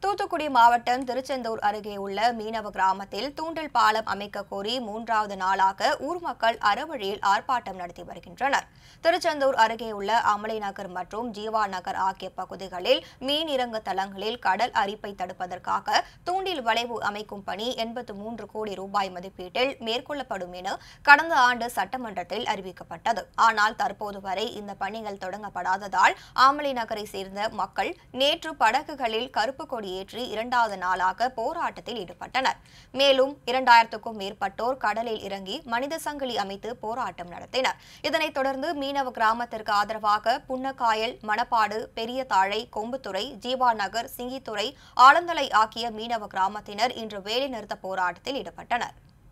தூத்துக்குடி மாவட்டம் திருச்செந்தூர் அருகே உள்ள மீனவ கிராமத்தில் தூண்டில் பாலம் அமைக்க கோரி மூன்றாவது நாளாக ஊர் மக்கள் அறவழியில் ஆர்ப்பாட்டம் நடத்தி வருகின்றனர் திருச்செந்தூர் அருகே உள்ள அமலை நகர் மற்றும் ஜீவா நகர் ஆகிய பகுதிகளில் மீன் இறங்கு தளங்களில் கடல் அரிப்பை தடுப்பதற்காக தூண்டில் வளைவு அமைக்கும் பணி எண்பத்து மூன்று கோடி ரூபாய் மதிப்பீட்டில் மேற்கொள்ளப்படும் என கடந்த ஆண்டு சட்டமன்றத்தில் அறிவிக்கப்பட்டது ஆனால் தற்போது வரை இந்த பணிகள் தொடங்கப்படாததால் ஆமலை நகரை சேர்ந்த மக்கள் நேற்று படகுகளில் கருப்பு கொடி ஏற்றி இரண்டாவது நாளாக போராட்டத்தில் ஈடுபட்டனர் மேலும் இரண்டாயிரத்துக்கும் மேற்பட்டோர் கடலில் இறங்கி மனித சங்கிலி அமைத்து போராட்டம் நடத்தினர் இதனைத் தொடர்ந்து மீனவ கிராமத்திற்கு ஆதரவாக புன்னக்காயல் மணப்பாடு பெரிய தாழை கொம்புத்துறை ஜீவா நகர் சிங்கித்துறை ஆலந்தலை ஆகிய மீனவ கிராமத்தினர் இன்று வேலைநிறுத்த போராட்டத்தில் ஈடுபட்டனர்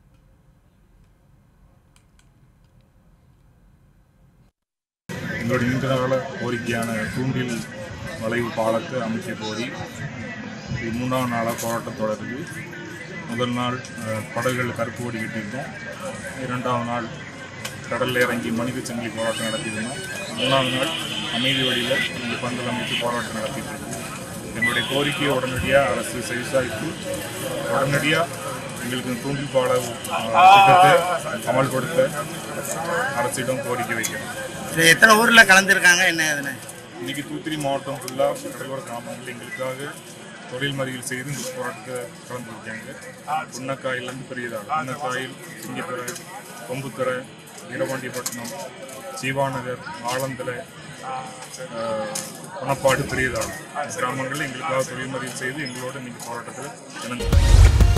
எங்களுடைய நீண்டகால கோரிக்கையான தூண்டில் வளைவு பாலத்தை அமைக்க கோரி இது மூணாவது நாளாக போராட்டம் தொடருது முதல் நாள் அஹ், படகுகள் கருப்பு கொடி கட்டியிருந்தோம் இரண்டாவது நாள் கடலில் இறங்கி மனித சங்கிலி போராட்டம் நடத்தியிருந்தோம் மூணாவது நாள் அமைதி வழியில் இங்கே பந்தல் அமைத்து போராட்டம் நடத்திட்டு இருக்கோம் எங்களுடைய கோரிக்கையை உடனடியாக அரசு செவிசாய்த்து உடனடியாக எங்களுக்கு இந்த தூண்டில் பால அஹ், திட்டத்தை அமல்படுத்த அரசிடம் கோரிக்கை வைக்கிறோம் இது எத்தனை ஊரில் கலந்துருக்காங்க என்ன ஏதுன்னு இன்னைக்கு தூத்துக்குடி மாவட்டம் ஃபுல்லாக கடலோர கிராமங்கள் எங்களுக்காக தொழில் மறியல் செய்து இந்த போராட்டத்தை கலந்துருக்காங்க புன்னக்காயிலேருந்து பெரியதாள் புன்னக்காயில் சிங்கித்துறை கொம்புத்துறை வீரபாண்டியப்பட்டினம் ஜீவாநகர் ஆலந்தலை ஆஹ், பணப்பாடு பெரியதாள் கிராமங்களில் எங்களுக்காக தொழில் மறியல் செய்து எங்களோட இன்னைக்கு போராட்டத்தில் இணைந்து